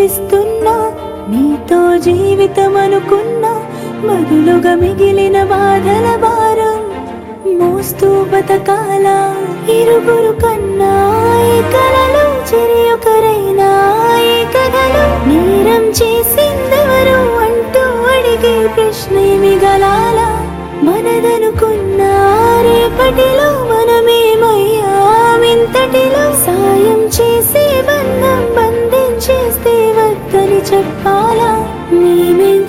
జీవిస్తున్నా నీతో జీవితం అనుకున్నా బదులుగా మిగిలిన బాధల భారం మోస్తూ బతకాల ఇరుగురు కన్నా ఈ కలలు చెరి ఒకరైనా ఈ కథలు నేరం చేసిందెవరు అంటూ అడిగే ప్రశ్న మిగలాల మనదనుకున్న రేపటిలో మనమేమయ్యామింతటిలో సాయం చేసే బంధం బంధించేస్తే వద్దని చెప్పాలా మేమేం